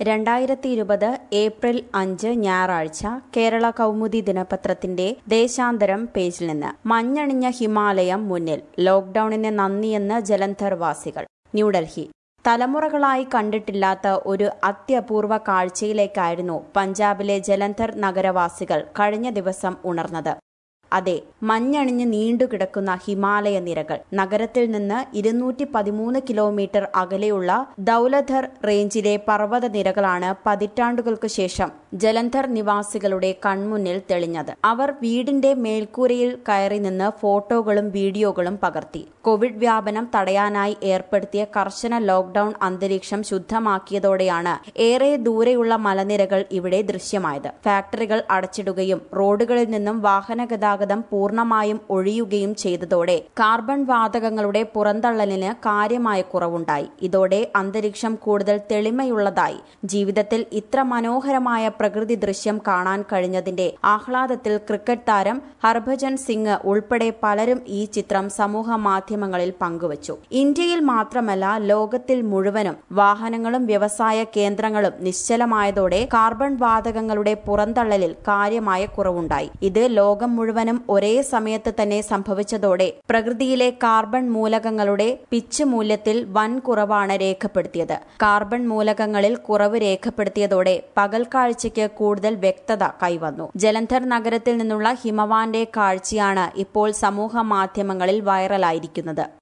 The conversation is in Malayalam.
രണ്ടായിരത്തി ഇരുപത് ഏപ്രിൽ അഞ്ച് ഞായറാഴ്ച കേരള കൗമുദി ദിനപത്രത്തിന്റെ ദേശാന്തരം പേജിൽ നിന്ന് മഞ്ഞണിഞ്ഞ ഹിമാലയം മുന്നിൽ ലോക്ഡൌണിന് നന്ദിയെന്ന് ജലന്ധർ വാസികൾ ന്യൂഡൽഹി തലമുറകളായി കണ്ടിട്ടില്ലാത്ത ഒരു അത്യപൂർവ കാഴ്ചയിലേക്കായിരുന്നു പഞ്ചാബിലെ ജലന്ധർ നഗരവാസികൾ കഴിഞ്ഞ ദിവസം ഉണർന്നത് അതെ മഞ്ഞണിഞ്ഞ് നീണ്ടുകിടക്കുന്ന ഹിമാലയ നിരകൾ നഗരത്തിൽ നിന്ന് ഇരുന്നൂറ്റി പതിമൂന്ന് കിലോമീറ്റർ അകലെയുള്ള ദൌലധർ റേഞ്ചിലെ പർവ്വത നിരകളാണ് പതിറ്റാണ്ടുകൾക്ക് ശേഷം ജലന്ധർ നിവാസികളുടെ കൺമുന്നിൽ തെളിഞ്ഞത് അവർ വീടിന്റെ മേൽക്കൂരയിൽ കയറി നിന്ന് ഫോട്ടോകളും വീഡിയോകളും പകർത്തി കോവിഡ് വ്യാപനം തടയാനായി ഏർപ്പെടുത്തിയ കർശന ലോക്ഡൌൺ അന്തരീക്ഷം ശുദ്ധമാക്കിയതോടെയാണ് ഏറെ ദൂരെയുള്ള മലനിരകൾ ഇവിടെ ദൃശ്യമായത് ഫാക്ടറികൾ അടച്ചിടുകയും റോഡുകളിൽ നിന്നും വാഹന ഗതാഗതം പൂർണ്ണമായും ഒഴിയുകയും ചെയ്തതോടെ കാർബൺ വാതകങ്ങളുടെ പുറന്തള്ളലിന് കാര്യമായ കുറവുണ്ടായി ഇതോടെ അന്തരീക്ഷം കൂടുതൽ തെളിമയുള്ളതായി ജീവിതത്തിൽ ഇത്ര മനോഹരമായ പ്രകൃതി ദൃശ്യം കാണാൻ കഴിഞ്ഞതിന്റെ ആഹ്ലാദത്തിൽ ക്രിക്കറ്റ് താരം ഹർഭജൻ സിംഗ് ഉൾപ്പെടെ പലരും ഈ ചിത്രം സമൂഹ മാധ്യമങ്ങളിൽ പങ്കുവച്ചു ഇന്ത്യയിൽ മാത്രമല്ല ലോകത്തിൽ മുഴുവനും വാഹനങ്ങളും വ്യവസായ കേന്ദ്രങ്ങളും നിശ്ചലമായതോടെ കാർബൺ വാതകങ്ങളുടെ പുറന്തള്ളലിൽ കാര്യമായ കുറവുണ്ടായി ഇത് ലോകം മുഴുവനും ഒരേ സമയത്ത് തന്നെ സംഭവിച്ചതോടെ പ്രകൃതിയിലെ കാർബൺ മൂലകങ്ങളുടെ പിച്ച് മൂല്യത്തിൽ വൻ കുറവാണ് രേഖപ്പെടുത്തിയത് കാർബൺ മൂലകങ്ങളിൽ കുറവ് രേഖപ്പെടുത്തിയതോടെ പകൽ കാഴ്ചയ്ക്ക് കൂടുതൽ വ്യക്തത കൈവന്നു ജലന്ധർ നഗരത്തിൽ നിന്നുള്ള ഹിമവാന്റെ കാഴ്ചയാണ് ഇപ്പോൾ സമൂഹ മാധ്യമങ്ങളിൽ വൈറലായിരിക്കുന്നത്